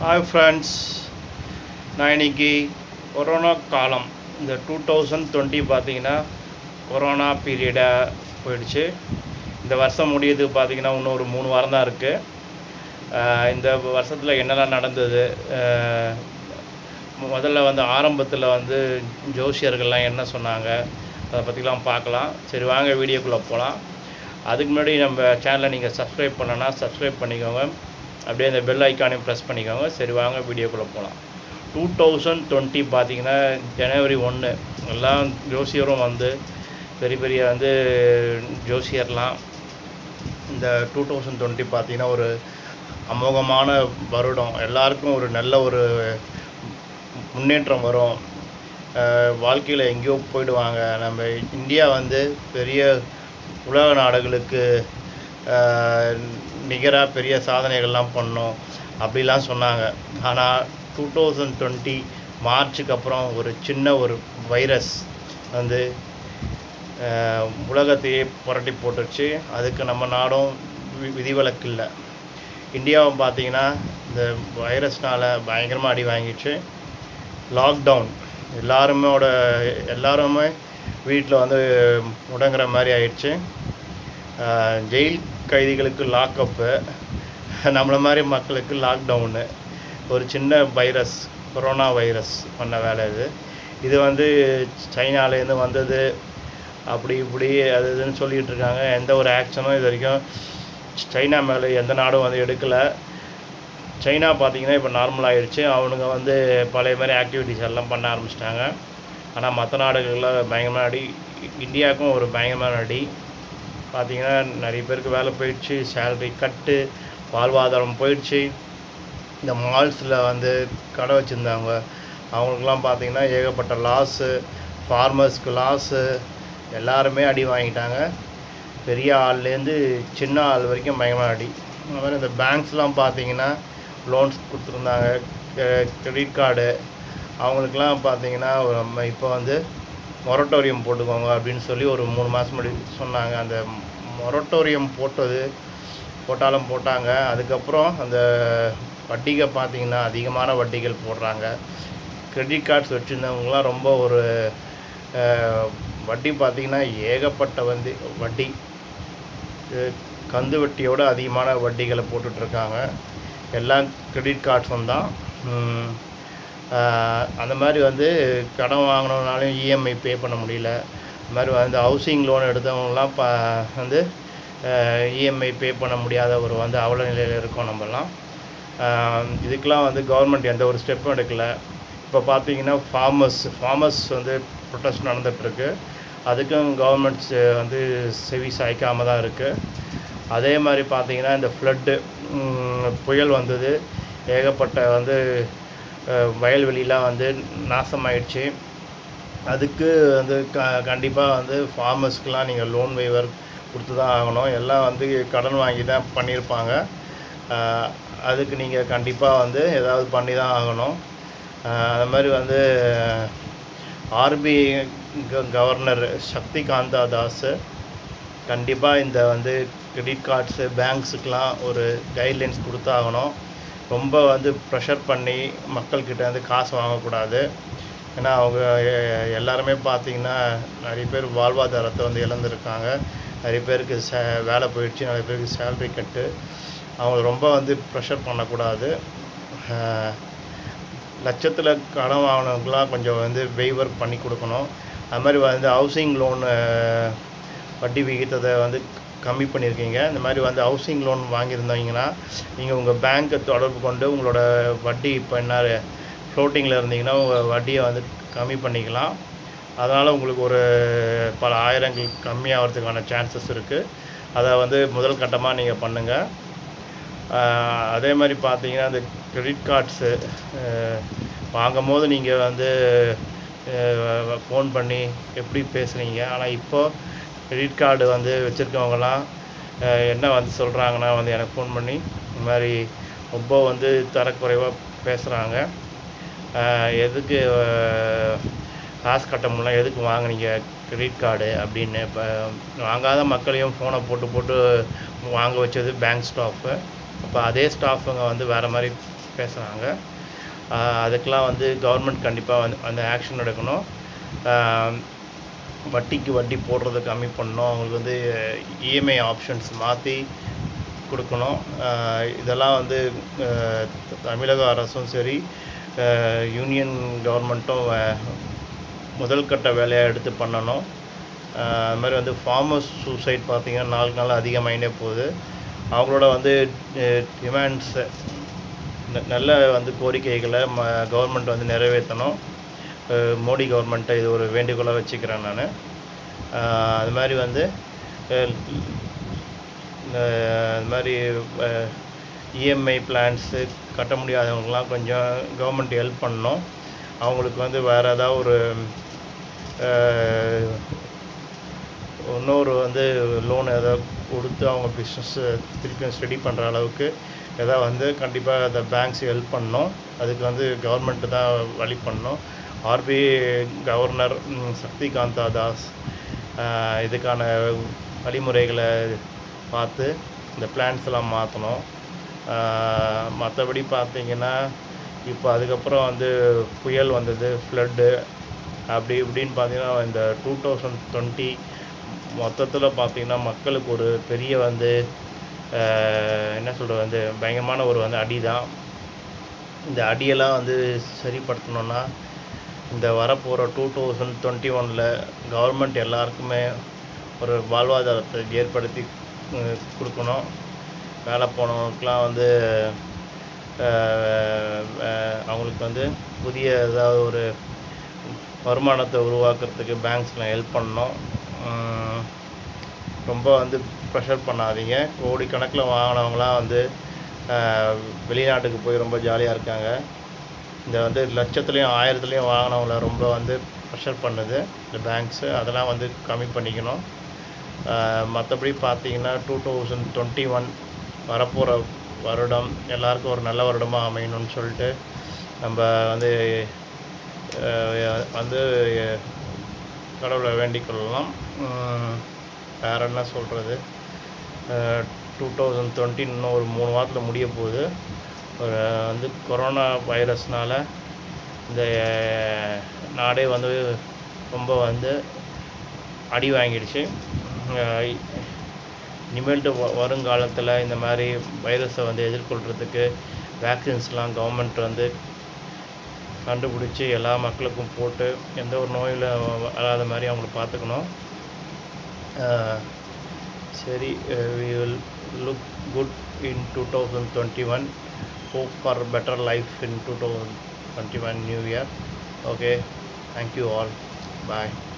hi friends நான் இன்னைக்கு corona காலம் இந்த டூ தௌசண்ட் டுவெண்ட்டி பார்த்தீங்கன்னா கொரோனா பீரியடாக போயிடுச்சு இந்த வருஷம் முடியுது பார்த்தீங்கன்னா இன்னும் ஒரு மூணு வாரம் தான் இருக்குது இந்த வருஷத்தில் என்னெல்லாம் நடந்தது ஆஹ் முதல்ல வந்து ஆரம்பத்தில் வந்து ஜோசியர்கள்லாம் என்ன சொன்னாங்க அதை பற்றிலாம் பார்க்கலாம் சரி வாங்க வீடியோக்குள்ளே போகலாம் அதுக்கு முன்னாடி நம்ம சேனலை நீங்கள் சப்ஸ்கிரைப் பண்ணனா சப்ஸ்கிரைப் பண்ணிக்கோங்க அப்படியே அந்த பெல் ஐக்கானையும் ப்ரெஸ் பண்ணிக்கோங்க சரி வாங்க வீடியோக்குள்ளே போகலாம் டூ தௌசண்ட் டுவெண்ட்டி பார்த்தீங்கன்னா ஜனவரி ஒன்று எல்லாம் ஜோசியரும் வந்து பெரிய பெரிய வந்து ஜோசியர்லாம் இந்த டூ தௌசண்ட் டுவெண்ட்டி பார்த்தீங்கன்னா ஒரு அமோகமான வருடம் எல்லாருக்கும் ஒரு நல்ல ஒரு முன்னேற்றம் வரும் வாழ்க்கையில் எங்கேயோ போயிடுவாங்க நம்ம இந்தியா வந்து பெரிய உலக நாடுகளுக்கு நிகராக பெரிய சாதனைகள்லாம் பண்ணோம் அப்படிலாம் சொன்னாங்க ஆனால் டூ தௌசண்ட் டுவெண்ட்டி மார்ச்சுக்கு அப்புறம் ஒரு சின்ன ஒரு வைரஸ் வந்து ஆஹ் உலகத்தையே புரட்டி போட்டுருச்சு அதுக்கு நம்ம நாடும் வி- விதிவிலக்கு இல்லை இந்தியாவை பார்த்தீங்கன்னா இந்த வைரஸ்னால் பயங்கரமாக அடி வாங்கிச்சு லாக்டவுன் எல்லாருமோட எல்லாருமே வீட்டில் வந்து முடங்குற மாதிரி ஆயிடுச்சு ஆஹ் ஜெயில் கைதிகளுக்கு லாக்அப்பு நம்மள மாதிரி மக்களுக்கு லாக்டவுனு ஒரு சின்ன வைரஸ் கொரோனா வைரஸ் பண்ண வேலை இது இது வந்து சைனாலேருந்து வந்தது அப்படி இப்படி அது இதுன்னு சொல்லிட்டு இருக்காங்க எந்த ஒரு ஆக்ஷனும் இது வரைக்கும் சைனா மேலே எந்த நாடும் வந்து எடுக்கலை சைனா பார்த்தீங்கன்னா இப்போ நார்மல் ஆயிடுச்சு அவனுங்க வந்து பழைய மாதிரி ஆக்டிவிட்டிஸ் எல்லாம் பண்ண ஆரம்பிச்சிட்டாங்க ஆனால் மற்ற நாடுகளில் பயங்கரமான அடி இந்தியாவுக்கும் ஒரு பயங்கரமான அடி பார்த்தீங்கன்னா நிறைய பேருக்கு வேலை போயிடுச்சு சேலரி கட்டு வாழ்வாதாரம் போயிடுச்சு இந்த மால்ஸில் வந்து கடை வச்சுருந்தவங்க அவங்களுக்குலாம் பார்த்தீங்கன்னா ஏகப்பட்ட லாஸு ஃபார்மர்ஸ்க்கு லாஸு எல்லாருமே அடி வாங்கிட்டாங்க பெரிய ஆள்லேருந்து சின்ன ஆள் வரைக்கும் பயங்கரமான அடி அது மாதிரி இந்த பேங்க்ஸ்லாம் பார்த்தீங்கன்னா லோன்ஸ் கொடுத்துருந்தாங்க கிரெடிட் கார்டு அவங்களுக்குலாம் பார்த்தீங்கன்னா ஒரு நம்ம இப்போ வந்து மொரட்டோரியம் போட்டுக்கோங்க அப்படின்னு சொல்லி ஒரு மூணு மாதம் முன்னாடி சொன்னாங்க அந்த மொரட்டோரியம் போட்டது போட்டாலும் போட்டாங்க அதுக்கப்புறம் அந்த வட்டிகை பார்த்தீங்கன்னா அதிகமான வட்டிகள் போடுறாங்க கிரெடிட் கார்ட்ஸ் வச்சுருந்தவங்களாம் ரொம்ப ஒரு அஹ், வட்டி பார்த்தீங்கன்னா ஏகப்பட்ட வந்து வட்டி இது கந்து வட்டியோட அதிகமான வட்டிகளை போட்டுட்ருக்காங்க எல்லாம் கிரெடிட் கார்ட்ஸும் தான் உம், ஆஹ், அந்த மாதிரி வந்து கடன் வாங்கினோம்னாலும் இஎம்ஐ பே பண்ண முடியல இந்த மாதிரி வந்து ஹவுசிங் லோன் எடுத்தவங்கலாம் ப வந்து இஎம்ஐ பே பண்ண முடியாத ஒரு வந்து அவல நிலையில் இருக்கோம் நம்மலாம் ஆஹ், இதுக்கெலாம் வந்து கவர்மெண்ட் எந்த ஒரு ஸ்டெப்பும் எடுக்கலை இப்போ பார்த்தீங்கன்னா ஃபார்மர்ஸ் ஃபார்மர்ஸ் வந்து ப்ரொட்டஸ்ட் நடந்துகிட்ருக்கு அதுக்கும் கவர்மெண்ட்ஸ் வந்து செவி சாய்க்காம தான் இருக்குது அதே மாதிரி பார்த்தீங்கன்னா இந்த ஃப்ளட்டு புயல் வந்தது ஏகப்பட்ட வந்து அஹ், வயல்வெளிலாம் வந்து நாசமாயிடுச்சு அதுக்கு வந்து க கண்டிப்பாக வந்து ஃபார்மர்ஸ்க்கெலாம் நீங்கள் லோன் வைவர் கொடுத்து தான் ஆகணும் எல்லாம் வந்து கடன் வாங்கி தான் பண்ணியிருப்பாங்க ஆஹ் அதுக்கு நீங்கள் கண்டிப்பாக வந்து ஏதாவது பண்ணி தான் ஆகணும் ஆஹ் அது மாதிரி வந்து ஆர்பிஐ கவர்னர் சக்திகாந்தா தாஸ் கண்டிப்பாக இந்த வந்து கிரெடிட் கார்ட்ஸு பேங்க்ஸுக்கெலாம் ஒரு கைட்லைன்ஸ் கொடுத்தாகணும் ரொம்ப வந்து ப்ரெஷர் பண்ணி மக்கள்கிட்ட வந்து காசு வாங்கக்கூடாது ஏன்னா அவங்க எ- எல்லாருமே பார்த்தீங்கன்னா நிறைய பேர் வாழ்வாதாரத்தை வந்து இழந்திருக்காங்க நிறைய பேருக்கு சே வேலை போயிடுச்சு நிறைய பேருக்கு சேலரி கட்டு அவங்க ரொம்ப வந்து ப்ரெஷர் பண்ணக்கூடாது ஆஹ் லட்சத்தில் கடன் வாங்கினவங்களாம் கொஞ்சம் வந்து வெய்வர் பண்ணி கொடுக்கணும் அது மாதிரி வந்து ஹவுசிங் லோனு வட்டி விகிதத்தை வந்து கம்மி பண்ணியிருக்கீங்க இந்த மாதிரி வந்து ஹவுசிங் லோன் வாங்கியிருந்தீங்கன்னா நீங்கள் உங்கள் பேங்க்கை தொடர்பு கொண்டு உங்களோட வட்டி இப்போ என்ன ஃப்ளோட்டிங்கில் இருந்தீங்கன்னா உங்கள் வட்டியை வந்து கம்மி பண்ணிக்கலாம் அதனால் உங்களுக்கு ஒரு பல ஆயிரங்கள் கம்மியாகிறதுக்கான சான்சஸ் இருக்குது அதை வந்து முதல் கட்டமாக நீங்கள் பண்ணுங்கள் ஆஹ் அதே மாதிரி பார்த்தீங்கன்னா இந்த கிரெடிட் கார்ட்ஸு வாங்கும் போது நீங்கள் வந்து ஃபோன் பண்ணி எப்படி பேசுகிறீங்க ஆனால் இப்போ கிரெடிட் கார்டு வந்து வச்சுருக்கவங்கலாம் என்ன வந்து சொல்கிறாங்கன்னா வந்து எனக்கு ஃபோன் பண்ணி இந்த மாதிரி ரொம்ப வந்து தரக்குறைவாக பேசுகிறாங்க எதுக்கு ஆஹ் காசு கட்ட முடியல எதுக்கு வாங்குனீங்க கிரெடிட் கார்டு அப்படின்னு இப்போ வாங்காத மக்களையும் ஃபோனை போட்டு போட்டு வாங்க வச்சது பேங்க் ஸ்டாஃபு அப்போ அதே ஸ்டாஃபுங்க வந்து வேறு மாதிரி பேசுகிறாங்க அதுக்கெலாம் வந்து கவர்மெண்ட் கண்டிப்பாக வந்து அந்த ஆக்ஷன் எடுக்கணும் ஆஹ் வட்டிக்கு வட்டி போடுறத கம்மி பண்ணணும் அவங்களுக்கு வந்து இஎம்ஐ ஆப்ஷன்ஸ் மாற்றி கொடுக்கணும் ஆஹ் இதெல்லாம் வந்து ஆஹ் தமிழக அரசும் சரி ஆஹ் யூனியன் கவர்மெண்ட்டும் முதல் கட்ட வேலையாக எடுத்து பண்ணணும் ஆஹ் அது மாதிரி வந்து ஃபார்மர்ஸ் சூசைட் பார்த்திங்கன்னா நாளுக்கு நாள் அதிகமாகினே போகுது அவங்களோட வந்து டிமாண்ட்ஸை நல்ல வந்து கோரிக்கைகளை ம கவர்மெண்ட் வந்து நிறைவேற்றணும் அஹ் மோடி கவர்மெண்ட்டை இது ஒரு வேண்டுகோளாக வச்சுக்கிறேன் நான் அது மாதிரி வந்து அஹ் அஹ் அது மாதிரி இஎம்ஐ பிளான்ஸு கட்ட முடியாதவங்கலாம் கொஞ்சம் கவர்மெண்ட் ஹெல்ப் பண்ணணும் அவங்களுக்கு வந்து வேறு ஏதாவது ஒரு அஹ், இன்னொரு வந்து லோன் ஏதாவது கொடுத்து அவங்க பிஸ்னஸ்ஸை திருப்பியும் ஸ்டடி பண்ணுற அளவுக்கு ஏதாவது வந்து கண்டிப்பாக அந்த பேங்க்ஸ் ஹெல்ப் பண்ணணும் அதுக்கு வந்து கவர்மெண்ட்டு தான் வழி பண்ணணும் ஆர்பிஐ கவர்னர் ம், சக்திகாந்தா தாஸ் ஆஹ், இதுக்கான வழிமுறைகளை பார்த்து இந்த பிளான்ஸ் எல்லாம் மாற்றணும் மற்றபடி பார்த்தீங்கன்னா இப்போ அதுக்கப்புறம் வந்து புயல் வந்தது ஃப்ளட்டு அப்படி இப்படின்னு பார்த்தீங்கன்னா இந்த டூ தௌசண்ட் டுவெண்ட்டி மொத்தத்தில் பார்த்தீங்கன்னா மக்களுக்கு ஒரு பெரிய வந்து ஆஹ், என்ன சொல்கிறது வந்து பயங்கரமான ஒரு வந்து அடி தான் இந்த அடியெல்லாம் வந்து சரிப்படுத்தணும்னா இந்த வரப்போகிற டூ தௌசண்ட் டுவெண்ட்டி ஒனில் கவர்மெண்ட் எல்லாருக்குமே ஒரு வாழ்வாதாரத்தை ஏற்படுத்தி அஹ், கொடுக்கணும் வேலை போனவங்களுக்கெலாம் வந்து அஹ், அஹ், அவங்களுக்கு வந்து புதிய ஏதாவது ஒரு வருமானத்தை உருவாக்குறதுக்கு பேங்க்ஸில் ஹெல்ப் பண்ணணும் உம், ரொம்ப வந்து ப்ரெஷர் பண்ணாதீங்க கோடிக்கணக்கில் வாங்கினவங்களாம் வந்து அஹ், வெளிநாட்டுக்கு போய் ரொம்ப ஜாலியாக இருக்காங்க இந்த வந்து லட்சத்துலேயும் ஆயிரத்துலேயும் வாங்கினவங்கள ரொம்ப வந்து ப்ரெஷர் பண்ணுது இந்த பேங்க்ஸு அதெல்லாம் வந்து கம்மி பண்ணிக்கணும் மற்றபடி பார்த்தீங்கன்னா டூ தௌசண்ட் டுவெண்ட்டி ஒன் வரப்போகிற வருடம் எல்லாருக்கும் ஒரு நல்ல வருடமாக அமையணும்னு சொல்லிட்டு நம்ம வந்து அஹ், வந்து அஹ், கடவுளை வேண்டிக் கொள்ளலாம் உம், வேற என்ன சொல்கிறது டூ தௌசண்ட் டுவெண்ட்டி இன்னும் ஒரு மூணு வாரத்தில் முடிய போகுது ஒரு வந்து கொரோனா வைரஸ்னால இந்த அஹ், நாடே வந்து ரொம்ப வந்து அடி வாங்கிடுச்சு அஹ் இனிமேல்ட்டு வ வருங்காலத்தில் இந்த மாதிரி வைரஸை வந்து எதிர்கொள்கிறதுக்கு வேக்சின்ஸ்லாம் கவர்மெண்ட் வந்து கண்டுபிடிச்சி எல்லா மக்களுக்கும் போட்டு எந்த ஒரு நோயில் வராத மாதிரி அவங்கள பார்த்துக்கணும் அஹ் சரி we will look good in two thousand twenty one hope for better life in 2021 new year okay thank you all bye